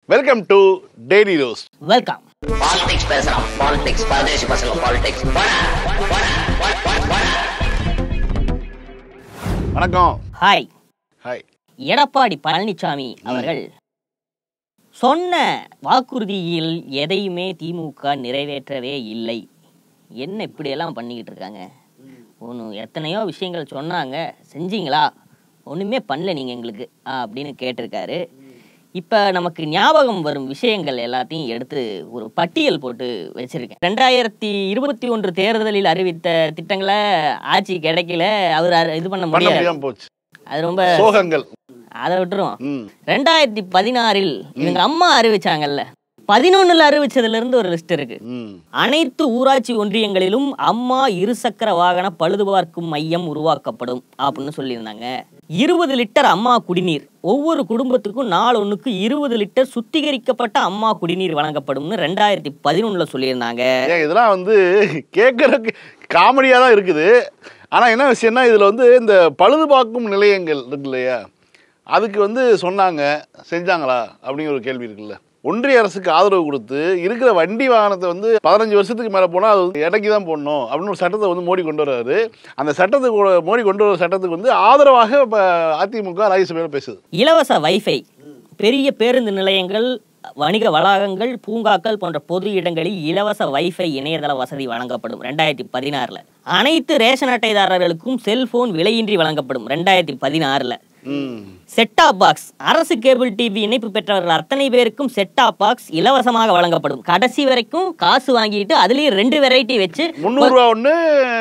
Welcome to daily roast welcome politics பேசுறான் politics பரதேசி பசங்க பாலிடிக்ஸ் வணக்கம் ஹாய் ஹாய் எடப்பாடி பழனிசாமி அவர்கள் சொன்ன வாக்குறுதியில் எதையுமே திமுக நிறைவேற்றவே இல்லை என்ன இப்படியெல்லாம் பண்ணிக்கிட்டு இருக்காங்க ஒன்று எத்தனையோ விஷயங்கள் சொன்னாங்க செஞ்சீங்களா ஒன்றுமே பண்ணல நீங்கள் எங்களுக்கு ஆ, அப்படின்னு கேட்டிருக்காரு இப்போ நமக்கு ஞாபகம் வரும் விஷயங்கள் எல்லாத்தையும் எடுத்து ஒரு பட்டியல் போட்டு வச்சிருக்கேன் ரெண்டாயிரத்தி இருபத்தி ஒன்று தேர்தலில் அறிவித்த திட்டங்களை ஆட்சி கிடைக்கல அவர் அ- இது பண்ண பண்ண முடியாது முடியாம போச்சு அது ரொம்ப சோகங்கள் அதை விட்டுரும் ம் ரெண்டாயிரத்தி பதினாறில் இவங்க அம்மா அறிவிச்சாங்கல்ல பதினொன்னுல அறிவிச்சதுல இருந்து ஒரு லிஸ்ட் இருக்கு ம் அனைத்து ஊராட்சி ஒன்றியங்களிலும் அம்மா இருசக்கர வாகன பழுதுபார்க்கும் மையம் உருவாக்கப்படும் அப்படின்னு சொல்லியிருந்தாங்க இருபது லிட்டர் அம்மா குடிநீர் ஒவ்வொரு குடும்பத்துக்கும் நாள் ஒண்ணுக்கு இருபது லிட்டர் சுத்திகரிக்கப்பட்ட அம்மா குடிநீர் வழங்கப்படும்னு ரெண்டாயிரத்தி பதினொன்னுல சொல்லியிருந்தாங்க ஏன் இதெல்லாம் வந்து கேட்கறதுக்கு காமெடியாக தான் இருக்குது ஆனால் என்ன விஷயம்னா இதில் வந்து இந்த பழுது பார்க்கும் நிலையங்கள் இருக்கு இல்லையா அதுக்கு வந்து சொன்னாங்க செஞ்சாங்களா அப்படிங்கிற ஒரு கேள்வி இருக்குல்ல ஒன்றிய அரசுக்கு ஆதரவு கொடுத்து இருக்கிற வண்டி வாகனத்தை வந்து பதினஞ்சு வருஷத்துக்கு மேலே போனால் அது வந்து இடைக்கு தான் போடணும் அப்படின்னு ஒரு சட்டத்தை வந்து மோடி கொண்டு வர்றாரு அந்த சட்டத்துக்கு கூட- மோடி கொண்டு வர சட்டத்துக்கு வந்து ஆதரவாக இப்போ அதிமுக ராஜ்யசபையில் பேசுது இலவச வைஃபை பெரிய பேருந்து நிலையங்கள் வணிக வளாகங்கள் பூங்காக்கள் போன்ற பொது இடங்களில் இலவச வைஃபை இணையதள வசதி வழங்கப்படும் ரெண்டாயிரத்தி பதினாறுல அனைத்து ரேஷன் அட்டைதாரர்களுக்கும் செல்போன் விலையின்றி வழங்கப்படும் ரெண்டாயிரத்தி பதினாறுல ம் செட்டாப் பாக்ஸ் அரசு கேபிள் டிவி இணைப்பு பெற்றவர்கள் அத்தனை பேருக்கும் செட்டாப் பாக்ஸ் இலவசமாக வழங்கப்படும் கடைசி வரைக்கும் காசு வாங்கிட்டு அதுலயும் ரெண்டு வெரைட்டி வச்சு முந்நூறுரூவா ஒன்று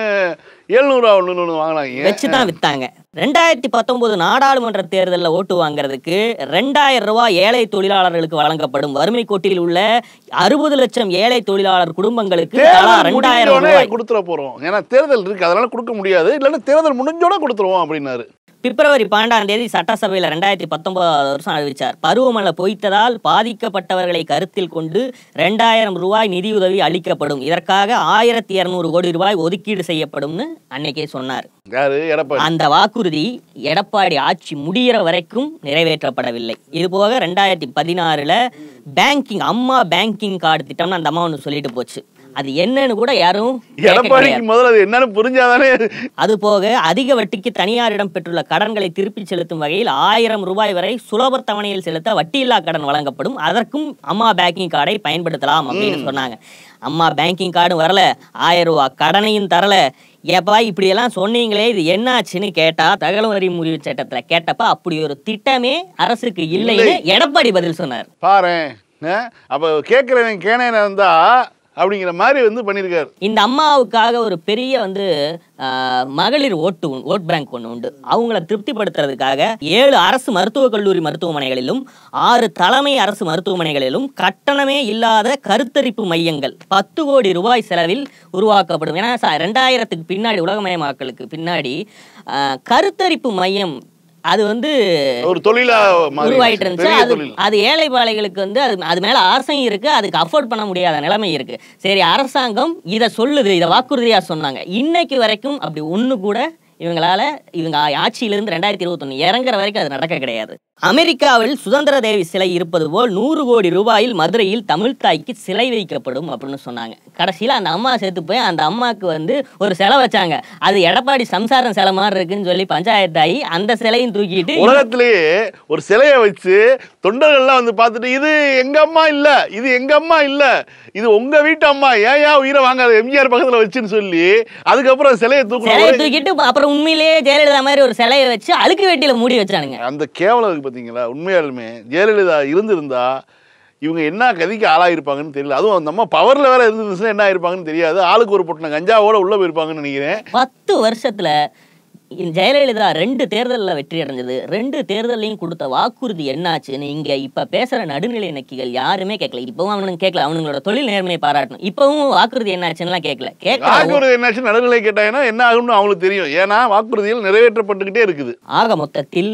எழுநூறுவா ஒன்று ஒன்று வாங்கினாங்க வச்சு தான் வித்தாங்க ரெண்டாயிரத்தி பத்தொன்பது நாடாளுமன்ற தேர்தலில் ஓட்டு வாங்குறதுக்கு ரெண்டாயிரம் ரூபாய் ஏழை தொழிலாளர்களுக்கு வழங்கப்படும் வறுமை கோட்டில் உள்ள அறுபது லட்சம் ஏழை தொழிலாளர் குடும்பங்களுக்கு தலா தேர்தல் ரெண்டாயிரம் முடிஞ்சோடனே ரூபாய் கொடுத்துட போறோம் ஏன்னா தேர்தல் இருக்கு அதனால கொடுக்க முடியாது இல்லைன்னா தேர்தல் முடிஞ்சோட கொடுத்துருவோம் அப்படின்னாரு பிப்ரவரி பன்னெண்டாம் தேதி சட்டசபையில் ரெண்டாயிரத்தி பத்தொன்பதாவது வருஷம் அறிவிச்சார் பருவமழை பொய்த்ததால் பாதிக்கப்பட்டவர்களை கருத்தில் கொண்டு ரெண்டாயிரம் ரூபாய் நிதியுதவி அளிக்கப்படும் இதற்காக ஆயிரத்தி இருநூறு கோடி ரூபாய் ஒதுக்கீடு செய்யப்படும்னு அன்னைக்கே சொன்னார் யாரு எடப்பாடி அந்த வாக்குறுதி எடப்பாடி ஆட்சி முடியிற வரைக்கும் நிறைவேற்றப்படவில்லை இது போக ரெண்டாயிரத்தி பதினாறுல பேங்கிங் அம்மா பேங்கிங் கார்டு திட்டம்னு அந்த அம்மா ஒன்று சொல்லிட்டு போச்சு அது என்னன்னு கூட யாரும் கேட்க எடப்பாடிக்கு கிடையாது. முதல்ல அது என்னன்னு புரிஞ்சாதானே அது போக அதிக வட்டிக்கு தனியாரிடம் பெற்றுள்ள கடன்களை திருப்பிச் செலுத்தும் வகையில் ஆயிரம் ரூபாய் வரை சுலப தவணையில் செலுத்த வட்டியில்லா கடன் வழங்கப்படும் அதற்கும் அம்மா பேங்கிங் கார்டை பயன்படுத்தலாம் அப்படின்னு சொன்னாங்க அம்மா பேங்கிங் கார்டும் வரல ஆயிரம் ரூபாய் கடனையும் தரல ஏப்பா இப்படியெல்லாம் சொன்னீங்களே இது என்னாச்சுன்னு கேட்டா தகவல் வரி முறிவு சட்டத்துல கேட்டப்ப அப்படி ஒரு திட்டமே அரசுக்கு இல்லைன்னு எடப்பாடி பதில் சொன்னார் பாரேன் ஆ? அப்ப கேட்கிறவன் கேனேன இருந்தா அப்படிங்கிற மாதிரி வந்து பண்ணியிருக்காரு இந்த அம்மாவுக்காக ஒரு பெரிய வந்து ஆஹ், மகளிர் ஓட்டு உண்டு- ஓட் பேங்க் ஒன்று உண்டு அவங்கள திருப்திப்படுத்துறதுக்காக ஏழு அரசு மருத்துவக் கல்லூரி மருத்துவமனைகளிலும் ஆறு தலைமை அரசு மருத்துவமனைகளிலும் கட்டணமே இல்லாத கருத்தரிப்பு மையங்கள் பத்து கோடி ரூபாய் செலவில் உருவாக்கப்படும் ஏன்னா ச- ரெண்டாயிரத்துக்கு பின்னாடி உலகமயமாக்கலுக்கு பின்னாடி ஆஹ், கருத்தரிப்பு மையம் அது வந்து ஒரு தொழிலா மாறி உருவாயிட்டு இருந்துச்சு பெரிய அது தொழில் அது ஏழை பாளைகளுக்கு வந்து அது அது மேல ஆசையும் இருக்கு அதுக்கு அஃபோர்ட் பண்ண முடியாத நிலைமை இருக்கு சரி அரசாங்கம் இதை சொல்லுது இதை வாக்குறுதியா சொன்னாங்க இன்னைக்கு வரைக்கும் அப்படி ஒண்ணு கூட இவங்களால இவங்க ஆட்சியிலிருந்து ரெண்டாயிரத்தி இருபத்தொன்னு இறங்குற வரைக்கும் அது நடக்க கிடையாது அமெரிக்காவில் சுதந்திர தேவி சிலை இருப்பது போல் நூறு கோடி ரூபாயில் மதுரையில் தமிழ் தாய்க்கு சிலை வைக்கப்படும் அப்படின்னு சொன்னாங்க கடைசியில் அந்த அம்மா செத்து போய் அந்த அம்மாவுக்கு வந்து ஒரு சிலை வச்சாங்க அது எடப்பாடி சம்சாரம் சிலை மாதிரி இருக்குன்னு சொல்லி பஞ்சாயத்து ஆகி அந்த சிலையும் தூக்கிட்டு உலகத்திலேயே ஒரு சிலையை வச்சு தொண்டர்கள்லாம் வந்து பார்த்துட்டு இது எங்க அம்மா இல்ல இது எங்க அம்மா இல்ல இது உங்க வீட்டு அம்மா ஏன் ஏன் உயிரை வாங்காத எம்ஜிஆர் பக்கத்துல வச்சுன்னு சொல்லி அதுக்கப்புறம் சிலையை சிலையை தூக்கணும் தூக்கிட்டு அப்புறம் உண்மையிலேயே ஜெயலலிதா மாதிரி ஒரு சிலையை வச்சு அழுக்கு வெட்டியில மூடி வச்சானுங்க அந்த கேவலம் இருக்கு பார்த்தீங்களா உண்மையாலுமே ஜெயலலிதா இருந்திருந்தா இவங்க என்ன கதிக்கு ஆளாயிருப்பாங்கன்னு தெரியல அதுவும் அந்த அம்மா பவர்ல வேற இருந்துச்சுன்னா என்ன ஆயிருப்பாங்கன்னு தெரியாது ஆளுக்கு ஒரு பொட்டின கஞ்சாவோட உள்ள போயிருப்பாங்கன்னு நினைக்கிறேன் பத்து வருஷத்துல இந்த ஜெயலலிதா ரெண்டு தேர்தலில் வெற்றி அடைஞ்சது ரெண்டு தேர்தலையும் கொடுத்த வாக்குறுதி என்னாச்சுன்னு இங்க இப்ப பேசுற நடுநிலை நக்கிகள் யாருமே கேட்கல இப்பவும் அவனுங்க கேட்கல அவனுங்களோட தொழில் நேர்மையை பாராட்டணும் இப்பவும் வாக்குறுதி என்னாச்சுன்னுலாம் கேட்கல கேட்கல வாக்குறுதி என்னாச்சு நடுநிலை கேட்டாங்கன்னா என்ன ஆகும்னு அவங்களுக்கு தெரியும் ஏன்னா வாக்குறுதிகள் நிறைவேற்றப்பட்டுக்கிட்டே இருக்குது ஆக மொத்தத்தில்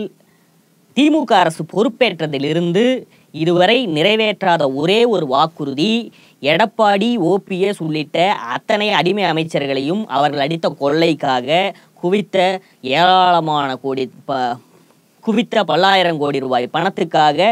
திமுக அரசு பொறுப்பேற்றதிலிருந்து இதுவரை நிறைவேற்றாத ஒரே ஒரு வாக்குறுதி எடப்பாடி ஓபிஎஸ் உள்ளிட்ட அத்தனை அடிமை அமைச்சர்களையும் அவர்கள் அடித்த கொள்ளைக்காக குவித்த ஏராளமான கோடி ப குவித்த பல்லாயிரம் கோடி ரூபாய் பணத்துக்காக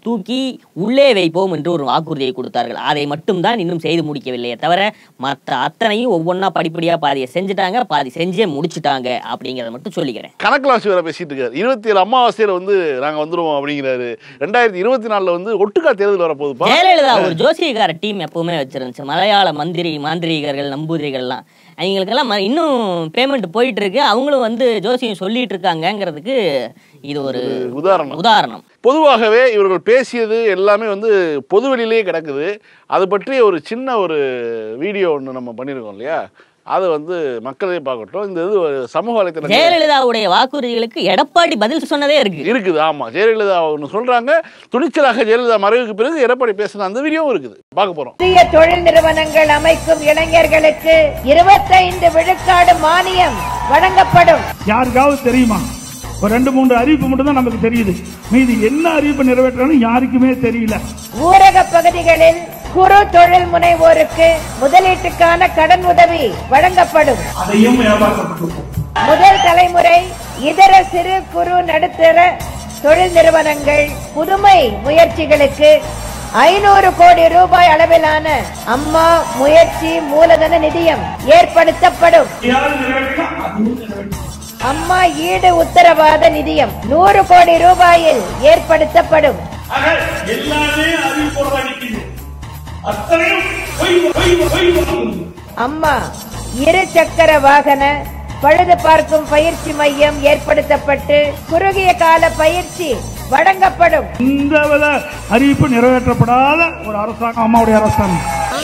தூக்கி உள்ளே வைப்போம் என்று ஒரு வாக்குறுதியை கொடுத்தார்கள் அதை மட்டும்தான் இன்னும் செய்து முடிக்கவில்லையே தவிர மற்ற அத்தனையும் ஒவ்வொன்றா படிப்படியாக பாதியை செஞ்சுட்டாங்க பாதி செஞ்சே முடிச்சுட்டாங்க அப்படிங்கிறத மட்டும் சொல்லிக்கிறேன் கணக்கலாசி வேற பேசிட்டு இருக்காரு இருபத்தி ஏழு அமாவாசையில வந்து நாங்க வந்துருவோம் அப்படிங்கிறாரு ரெண்டாயிரத்தி இருபத்தி நாலுல வந்து ஒட்டுக்கா தேர்தல் வரப்போகுதுப்பா ஜெயலலிதா ஒரு ஜோசியக்கார டீம் எப்பவுமே வச்சிருந்துச்சு மலையாள மந்திரி மாந்திரிகர்கள் நம்பூதிரிகள்லாம் அவங்களுக்கெல்லாம் ம- இன்னும் பேமெண்ட் போயிட்டு இருக்கு அவங்களும் வந்து ஜோசியம் சொல்லிட்டு இருக்காங்கங்கிறதுக்கு இது ஒரு உதாரணம் உதாரணம் பொதுவாகவே இவர்கள் பேசியது எல்லாமே வந்து பொதுவெளியிலேயே கிடக்குது அது பற்றிய ஒரு சின்ன ஒரு வீடியோ ஒன்று நம்ம பண்ணியிருக்கோம் இல்லையா அதை வந்து மக்களே பார்க்கட்டும் இந்த இது ஒரு சமூக வலைத்தளங்கள் ஜெயலலிதாவுடைய வாக்குறுதிகளுக்கு எடப்பாடி பதில் சொன்னதே இருக்கு இருக்குது ஆமா ஜெயலலிதா ஒன்று சொல்றாங்க துணிச்சலாக ஜெயலலிதா மறைவுக்கு பிறகு எடப்பாடி பேசின அந்த வீடியோவும் இருக்குது பார்க்க போறோம் புதிய தொழில் நிறுவனங்கள் அமைக்கும் இளைஞர்களுக்கு இருபத்தைந்து விழுக்காடு மானியம் வழங்கப்படும் யாருக்காவது தெரியுமா ஒரு ரெண்டு மூன்று அறிவிப்பு மட்டும் தான் நமக்கு தெரியுது மீதி என்ன அறிவிப்பு நிறைவேற்றணும் யாருக்குமே தெரியல ஊரக பகுதிகளில் குறு தொழில் முனைவோருக்கு முதலீட்டுக்கான கடன் உதவி வழங்கப்படும் அதையும் வியாபாரப்பட்டு முதல் தலைமுறை இதர சிறு குறு நடுத்தர தொழில் நிறுவனங்கள் புதுமை முயற்சிகளுக்கு ஐநூறு கோடி ரூபாய் அளவிலான அம்மா முயற்சி மூலதன நிதியம் ஏற்படுத்தப்படும் யாரு நிறைவேற்றினா அதுவும் நிறைவேற்றணும் அம்மா ஈடு உத்தரவாத நிதியம் நூறு கோடி ரூபாயில் ஏற்படுத்தப்படும் ஆக எல்லாமே அறிவிப்போட நிற்குது அத்தனையும் பொய் பொய் பொய் பொய். அம்மா இரு சக்கர வாகன பழுது பார்க்கும் பயிற்சி மையம் ஏற்படுத்தப்பட்டு குறுகிய கால பயிற்சி வழங்கப்படும் இந்த வித அறிவிப்பு நிறைவேற்றப்படாத ஒரு அரசாங்கம் அம்மாவுடைய அரசாங்கம்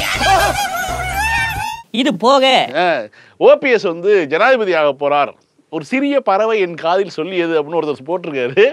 இது போக ஓபிஎஸ் வந்து ஜனாதிபதி ஆக போறார் ஒரு சிறிய பறவை என் காதில் சொல்லியது அப்படின்னு ஒருத்தர் போட்டிருக்காரு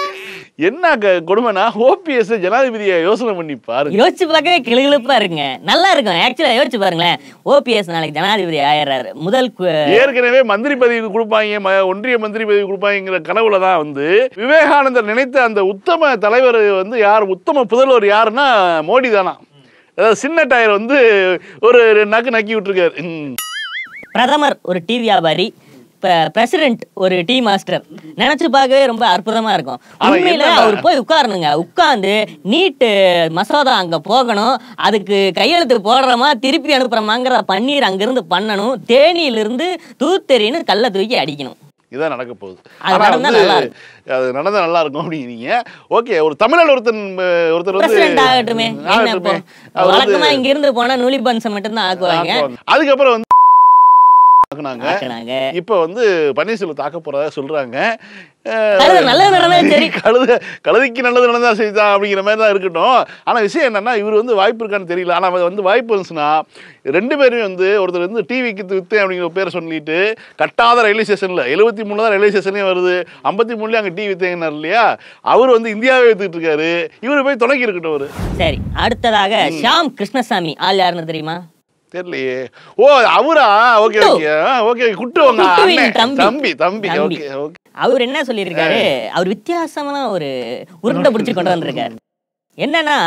என்ன க- கொடுமைனா ஓபிஎஸ் ஜனாதிபதியை யோசனை பண்ணி பாருங்க யோசிச்சு பார்க்கவே கிளுகிழுப்பா இருக்குங்க நல்லா இருக்கும் ஆக்சுவலா யோசிச்சு பாருங்களேன் ஓபிஎஸ் நாளைக்கு ஜனாதிபதி ஆயிடுறாரு முதல் கு- ஏற்கனவே மந்திரி பதவி கொடுப்பாங்க ம- ஒன்றிய மந்திரி பதவி கொடுப்பாங்கிற கனவுல தான் வந்து விவேகானந்தர் நினைத்த அந்த உத்தம தலைவர் வந்து யார் உத்தம புதல்வர் யாருன்னா மோடி தானா அதாவது சின்ன டயர் வந்து ஒரு நக்கு நக்கி விட்டுருக்காரு ம். பிரதமர் ஒரு டீ வியாபாரி இப்ப பிரசிடென்ட் ஒரு டீ மாஸ்டர் நினைச்சு பார்க்கவே ரொம்ப அற்புதமா இருக்கும் ஆனா உண்மையில என்னன்னா- அவர் போய் உட்காரணுங்க உட்கார்ந்து நீட்டு மசோதா அங்க போகணும் அதுக்கு கையெழுத்து போடுறோமா திருப்பி அனுப்புறோமாங்கிற பன்னீர் அங்கிருந்து பண்ணணும் தேனியிலிருந்து தூத்தெறின்னு கல்ல தூக்கி அடிக்கணும் இதான் நடக்க போகுது அது ஆனா நடந்தா வந்து நல்லா இருக்கும். அது நடந்தா நல்லா இருக்கும் அப்படிங்கிறீங்க ஓகே ஒரு தமிழர் ஒருத்தன் அஹ், ஒருத்தர் வந்து பிரசிடென்ட் ஆகட்டுமே என்ன இப்போ ஆகட்டுமே. அவர் வந்து வழக்கமா இங்க இருந்து போனா நூலி பன்சம் மட்டும்தான் ஆக்குவாங்க ஆக்குவாங்க. அதுக்கப்புறம் வந்து ஆக்குனாங்க ஆக்குனாங்க. இப்ப வந்து பன்னீர்செல்வம் தாக்க போறதா சொல்றாங்க அஹ், அது நல்லது நடந்தா சரி கழுத கழுதைக்கு நல்லது நடந்தா சரிதான் அப்படிங்கிற மாதிரி தான் இருக்கட்டும் ஆனா விஷயம் என்னன்னா இவர் வந்து வாய்ப்பு இருக்கான்னு தெரியல ஆனா அவன் வந்து வாய்ப்பு இருந்துச்சுன்னா ரெண்டு பேருமே வந்து ஒருத்தர் வந்து டிவிக்கு வித்தேன் அப்படிங்கிற பேரை சொல்லிட்டு கட்டாத ரயில்வே ஸ்டேஷன்ல எழுபத்தி மூணு தான் ரயில்வே ஸ்டேஷன்லயும் வருது ஐம்பத்தி மூணுலயும் அங்க டிவி வித்தேங்கனார் இல்லையா அவர் வந்து இந்தியாவே வித்துட்டு இருக்காரு இவரு போய் துணைக்கி இருக்கட்டும் அவரு சரி அடுத்ததாக ஷாம் கிருஷ்ணசாமி ஆள் யாருன்னு தெரியுமா தெரியலையே ஓ அவரா okay good. Okay okay good உங்க குட்டுவின் அண்ணன். தம்பி. தம்பி தம்பி தம்பி. ஓகே ஓகே அவர் என்ன சொல்லியிருக்காரு அவர் வித்தியாசமான ஒரு உருண்டை பிடிச்சி கொண்டு வந்திருக்காரு என்னன்னா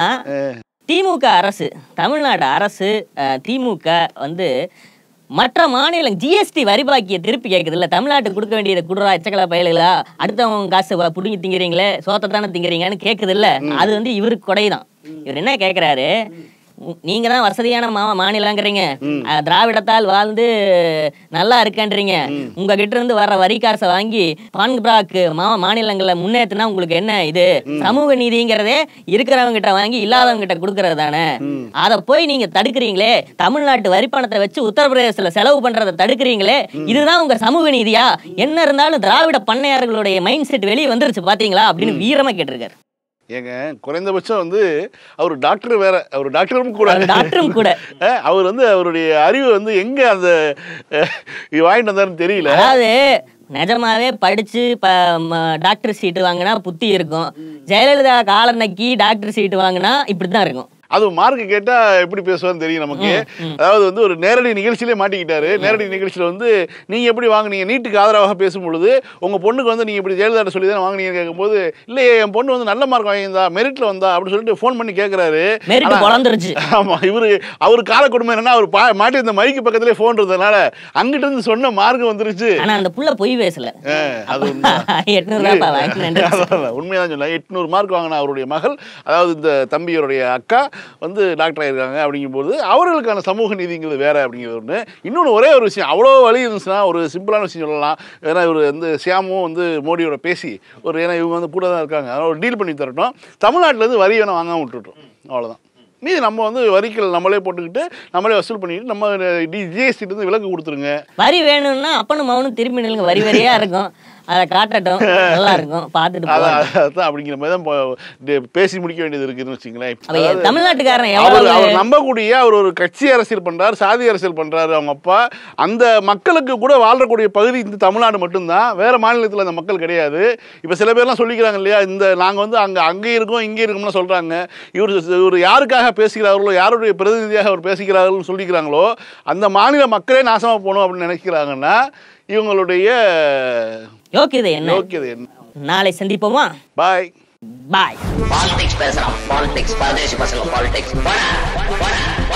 திமுக அரசு தமிழ்நாடு அரசு அஹ், திமுக வந்து மற்ற மாநிலம் ஜிஎஸ்டி வரி பாக்கிய திருப்பி கேட்குது இல்ல தமிழ்நாட்டுக்கு கொடுக்க வேண்டியதை குடுறா எச்சக்கலா பயலுகளா அடுத்தவங்க காசு வ- புடுங்கி திங்கிறீங்களே சோத்தை தானே திங்கிறீங்கன்னு கேட்குது இல்ல அது வந்து இவருக்கு கொடைதான் இவர் என்ன கேட்குறாரு நீங்க தான் வசதியான மா மாநிலங்கிறீங்க அஹ், திராவிடத்தால் வாழ்ந்து நல்லா இருக்கன்றீங்க உங்க கிட்ட இருந்து வர்ற வரி காசை வாங்கி பான்பிராக் மா மாநிலங்களை முன்னேற்றினா உங்களுக்கு என்ன இது சமூக நீதிங்கிறதே இருக்கிறவங்க கிட்ட வாங்கி இல்லாதவங்க கிட்ட கொடுக்கறது தானே அதை போய் நீங்க தடுக்கிறீங்களே தமிழ்நாட்டு வரி பணத்தை வச்சு உத்தரப்பிரதேசத்துல செலவு பண்றதை தடுக்கிறீங்களே இதுதான் உங்க சமூக நீதியா என்ன இருந்தாலும் திராவிட பண்ணையாளர்களுடைய மைண்ட் செட் வெளியே வந்துருச்சு பாத்தீங்களா அப்படின்னு வீரமா கேட்டிருக்காரு ஏங்க குறைந்தபட்சம் வந்து அவர் டாக்டர் வேற அவர் டாக்டரும் கூட அவர் டாக்டரும் கூட. அஹ், அவர் வந்து அவருடைய அறிவு வந்து எங்க அந்த அஹ், இது வாங்கிட்டு வந்தாருன்னு தெரியல அதாவது நிஜமாவே படிச்சு ப ம- டாக்டர் சீட்டு வாங்கினா புத்தி இருக்கும் ஜெயலலிதா காலனைக்கு டாக்டர் சீட்டு வாங்கினா இப்படித்தான் இருக்கும் அது மார்க் கேட்டா எப்படி பேசுவான்னு தெரியும் நமக்கு அதாவது வந்து ஒரு நேரடி நிகழ்ச்சியிலே மாட்டிக்கிட்டாரு நேரடி நிகழ்ச்சியில வந்து நீங்க எப்படி வாங்குனீங்க நீட்டுக்கு ஆதரவாக பேசும் பொழுது உங்க பொண்ணுக்கு வந்து நீங்க இப்படி ஜெயலலிதா சொல்லி தானே வாங்குனீங்கன்னு கேட்கும்போது இல்லையே என் பொண்ணு வந்து நல்ல மார்க் வாங்கியிருந்தா மெரிட்ல வந்தா அப்படின்னு சொல்லிட்டு ஃபோன் பண்ணி கேட்கறாரு மெரிட் பொழந்துருச்சு ஆமா இவரு அவர் கால கொடுமை என்னன்னா அவர் பா மாட்டி இந்த மைக்கு பக்கத்திலே ஃபோன் இருந்ததுனால அங்கிட்ட இருந்து சொன்ன மார்க் வந்துருச்சு ஆனா அந்த புள்ள பொய் பேசல அது உண்மை. எட்நூறு ரூபாய் வாங்கிட்டு அதான் உண்மையாக சொல்ல எட்நூறு மார்க் வாங்கின அவருடைய மகள் அதாவது இந்த தம்பியோருடைய அக்கா வந்து டாக்டர் ஆயிருக்காங்க அப்படிங்கும்போது அவர்களுக்கான சமூக நீதிங்கிறது வேற அப்படிங்கிறது ஒன்று இன்னொன்று ஒரே ஒரு விஷயம் அவ்வளோ வழி இருந்துச்சுன்னா ஒரு சிம்பிளான விஷயம் சொல்லலாம் ஏன்னா இவர் வந்து சியாமும் வந்து மோடியோட பேசி ஒரு ஏன்னா இவங்க வந்து கூட தான் இருக்காங்க அதனால ஒரு டீல் பண்ணி தரட்டும் தமிழ்நாட்டிலேருந்து வரி வேணால் வாங்காம விட்டுட்டோம் அவ்வளோதான் மீதி நம்ம வந்து வரிகள் நம்மளே போட்டுக்கிட்டு நம்மளே வசூல் பண்ணிக்கிட்டு நம்ம ஜிஎஸ்டிலேருந்து விலக்கு கொடுத்துருங்க வரி வேணும்னா அப்பனும் மகனும் திரும்பி நில்லுங்க வரி வரியா இருக்கும் அதை காட்டட்டும் நல்லா இருக்கும் பார்த்துட்டு அதான் போகலாம் அதான் அப்படிங்கிற மாதிரி தான் இப்போ டே- பேசி முடிக்க வேண்டியது இருக்குன்னு வச்சுங்களேன் அப்ப எ- தமிழ்நாட்டுக்காரன் அவர் எவ்வளவு அவர் நம்பக்கூடிய அவர் ஒரு கட்சி அரசியல் பண்றாரு சாதி அரசியல் பண்றாரு அவங்க அப்பா அந்த மக்களுக்கு கூட வாழ்றக்கூடிய பகுதி இந்த தமிழ்நாடு மட்டும்தான் வேற மாநிலத்தில் அந்த மக்கள் கிடையாது இப்போ சில பேர்லாம் சொல்லிக்கிறாங்க இல்லையா இந்த நாங்கள் வந்து அங்கே அங்கே இருக்கோம் இங்கே இருக்கோம்னு சொல்றாங்க இவர் இவர் யாருக்காக பேசுகிறார்களோ யாருடைய பிரதிநிதியாக அவர் பேசுகிறார்கள்னு சொல்லிக்கிறாங்களோ அந்த மாநில மக்களே நாசமாக போகணும் அப்படின்னு நினைக்கிறாங்கன்னா இவங்களுடைய யோக்கியதை என்ன யோக்கியது என்ன நாளை சந்திப்போமா பாய் பாய் பாலிடிக்ஸ் பேசுறான் பாலிடிக்ஸ் பரதேசி பசங்க பாலிடிக்ஸ்